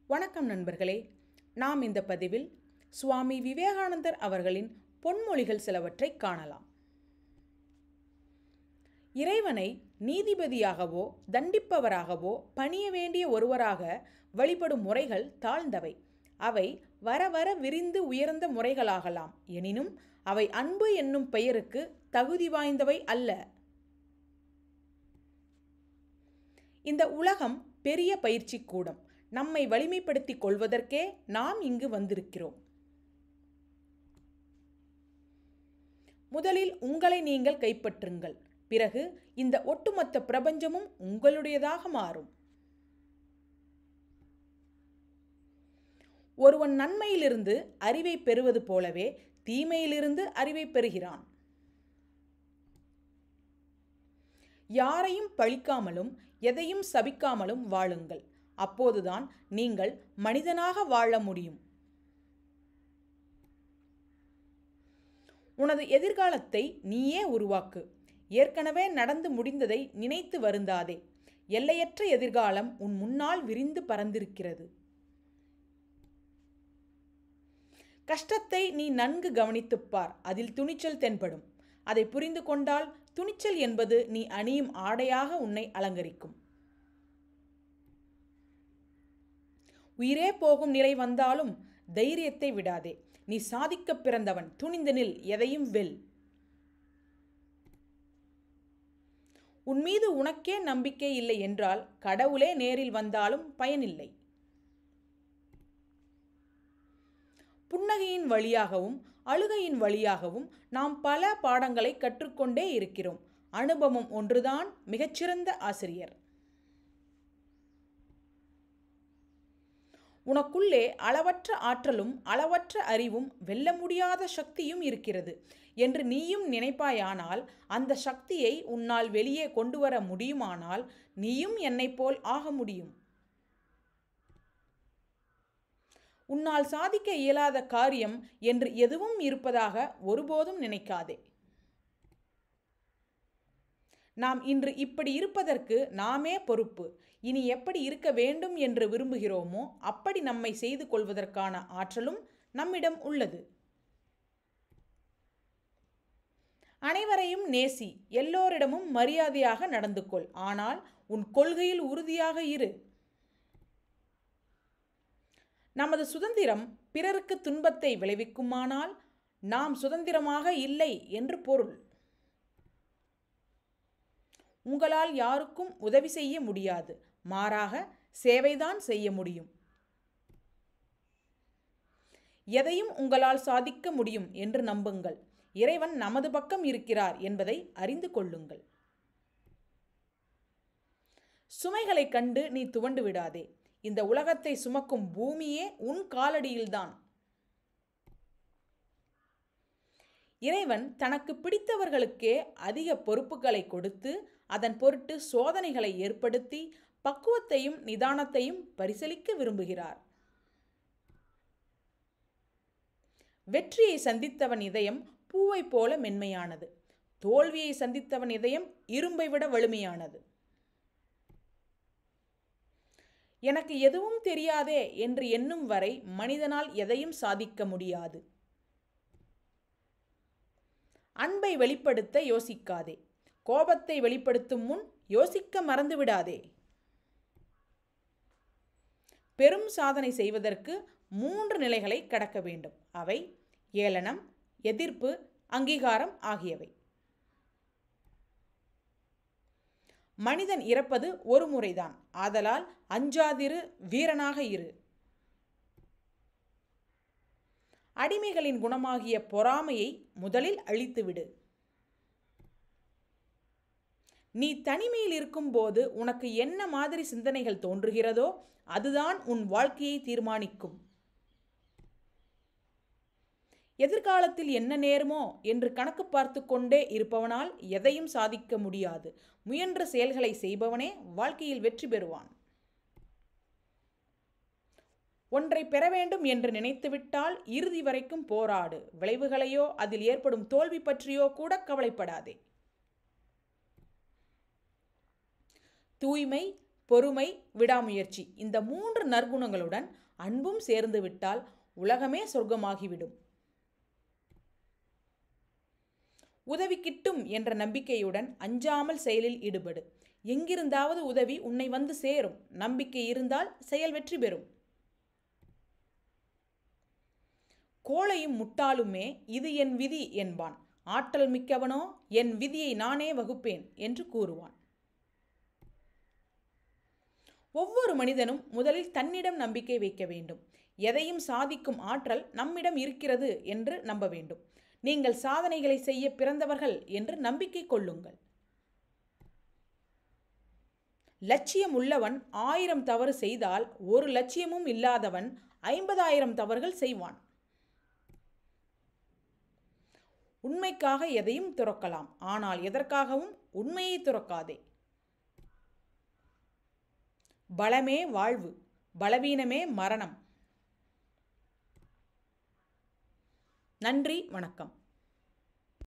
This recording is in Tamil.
வணக்கம் நண்பர்களே நாம் இந்த பதிவில் சுவாமி விவேகானந்தர் அவர்களின் பொன்மொழிகள் சிலவற்றை காணலாம் இறைவனை நீதிபதியாகவோ தண்டிப்பவராகவோ பணிய வேண்டிய ஒருவராக வழிபடும் முறைகள் தாழ்ந்தவை அவை வர வர விரிந்து உயர்ந்த முறைகளாகலாம் எனினும் அவை அன்பு என்னும் பெயருக்கு தகுதி வாய்ந்தவை அல்ல இந்த உலகம் பெரிய பயிற்சி கூடம் நம்மை வலிமைப்படுத்திக் கொள்வதற்கே நாம் இங்கு வந்திருக்கிறோம் முதலில் உங்களை நீங்கள் கைப்பற்றுங்கள் பிறகு இந்த ஒட்டுமொத்த பிரபஞ்சமும் உங்களுடையதாக மாறும் ஒருவன் நன்மையிலிருந்து அறிவை பெறுவது போலவே தீமையிலிருந்து அறிவை பெறுகிறான் யாரையும் பழிக்காமலும் எதையும் சபிக்காமலும் வாழுங்கள் அப்போதுதான் நீங்கள் மனிதனாக வாழ முடியும் உனது எதிர்காலத்தை நீயே உருவாக்கு ஏற்கனவே நடந்து முடிந்ததை நினைத்து வருந்தாதே எல்லையற்ற எதிர்காலம் உன் முன்னால் விரிந்து பறந்திருக்கிறது கஷ்டத்தை நீ நன்கு கவனித்துப் பார் அதில் துணிச்சல் தென்படும் அதை புரிந்து கொண்டால் துணிச்சல் என்பது நீ அணியும் ஆடையாக உன்னை அலங்கரிக்கும் உயிரே போகும் நிலை வந்தாலும் தைரியத்தை விடாதே நீ சாதிக்க பிறந்தவன் துணிந்து நில் எதையும் வெல் உன் மீது உனக்கே நம்பிக்கை இல்லை என்றால் கடவுளே நேரில் வந்தாலும் பயனில்லை புன்னகையின் வழியாகவும் அழுகையின் வழியாகவும் நாம் பல பாடங்களை கற்றுக்கொண்டே இருக்கிறோம் அனுபவம் ஒன்றுதான் மிகச்சிறந்த ஆசிரியர் உனக்குள்ளே அளவற்ற ஆற்றலும் அளவற்ற அறிவும் வெல்ல முடியாத சக்தியும் இருக்கிறது என்று நீயும் நினைப்பாயானால் அந்த சக்தியை உன்னால் வெளியே கொண்டு வர முடியுமானால் நீயும் என்னைப் போல் ஆக முடியும் உன்னால் சாதிக்க இயலாத காரியம் என்று எதுவும் இருப்பதாக ஒருபோதும் நினைக்காதே நாம் இன்று இப்படி இருப்பதற்கு நாமே பொறுப்பு இனி எப்படி இருக்க வேண்டும் என்று விரும்புகிறோமோ அப்படி நம்மை செய்து கொள்வதற்கான ஆற்றலும் நம்மிடம் உள்ளது அனைவரையும் நேசி எல்லோரிடமும் மரியாதையாக நடந்து கொள் ஆனால் உன் கொள்கையில் உறுதியாக இரு நமது சுதந்திரம் பிறருக்கு துன்பத்தை விளைவிக்குமானால் நாம் சுதந்திரமாக இல்லை என்று பொருள் உங்களால் யாருக்கும் உதவி செய்ய முடியாது மாறாக சேவைதான் செய்ய முடியும் எதையும் உங்களால் சாதிக்க முடியும் என்று நம்புங்கள் இறைவன் நமது பக்கம் இருக்கிறார் என்பதை அறிந்து கொள்ளுங்கள் சுமைகளைக் கண்டு நீ துவண்டு விடாதே இந்த உலகத்தை சுமக்கும் பூமியே உன் காலடியில்தான் இறைவன் தனக்கு பிடித்தவர்களுக்கே அதிக பொறுப்புகளை கொடுத்து அதன் பொருட்டு சோதனைகளை ஏற்படுத்தி பக்குவத்தையும் நிதானத்தையும் பரிசளிக்க விரும்புகிறார் வெற்றியை சந்தித்தவன் இதயம் பூவை போல மென்மையானது தோல்வியை சந்தித்தவன் இதயம் இரும்பை விட வலிமையானது எனக்கு எதுவும் தெரியாதே என்று எண்ணும் வரை மனிதனால் எதையும் சாதிக்க முடியாது அன்பை வெளிப்படுத்த யோசிக்காதே கோபத்தை வெளிப்படுத்தும் முன் யோசிக்க மறந்துவிடாதே பெரும் சாதனை செய்வதற்கு மூன்று நிலைகளை கடக்க வேண்டும் அவை ஏளனம் எதிர்ப்பு அங்கீகாரம் ஆகியவை மனிதன் இறப்பது ஒரு முறைதான் ஆதலால் அஞ்சாதிரு வீரனாக இரு அடிமைகளின் குணமாகிய பொறாமையை முதலில் அழித்துவிடு நீ தனிமையில் இருக்கும்போது உனக்கு என்ன மாதிரி சிந்தனைகள் தோன்றுகிறதோ அதுதான் உன் வாழ்க்கையை தீர்மானிக்கும் எதிர்காலத்தில் என்ன நேருமோ என்று கணக்கு பார்த்து கொண்டே இருப்பவனால் எதையும் சாதிக்க முடியாது முயன்ற செயல்களை செய்பவனே வாழ்க்கையில் வெற்றி பெறுவான் ஒன்றை பெற வேண்டும் என்று நினைத்துவிட்டால் இறுதி வரைக்கும் போராடு விளைவுகளையோ அதில் ஏற்படும் தோல்வி பற்றியோ கூட கவலைப்படாதே தூய்மை பொறுமை விடாமுயற்சி இந்த மூன்று நற்குணங்களுடன் அன்பும் சேர்ந்து விட்டால் உலகமே சொர்க்கமாகிவிடும் உதவி கிட்டும் என்ற நம்பிக்கையுடன் அஞ்சாமல் செயலில் ஈடுபடு எங்கிருந்தாவது உதவி உன்னை வந்து சேரும் நம்பிக்கை இருந்தால் செயல் வெற்றி பெறும் கோழையும் முட்டாளுமே இது என் விதி என்பான் ஆற்றல் மிக்கவனோ என் விதியை நானே வகுப்பேன் என்று கூறுவான் ஒவ்வொரு மனிதனும் முதலில் தன்னிடம் நம்பிக்கை வைக்க வேண்டும் எதையும் சாதிக்கும் ஆற்றல் நம்மிடம் இருக்கிறது என்று நம்ப வேண்டும் நீங்கள் சாதனைகளை செய்ய பிறந்தவர்கள் என்று நம்பிக்கை கொள்ளுங்கள் லட்சியம் உள்ளவன் ஆயிரம் தவறு செய்தால் ஒரு லட்சியமும் இல்லாதவன் ஐம்பதாயிரம் தவறுகள் செய்வான் உண்மைக்காக எதையும் துறக்கலாம் ஆனால் எதற்காகவும் உண்மையை துறக்காதே பலமே வாழ்வு பலவீனமே மரணம் நன்றி வணக்கம்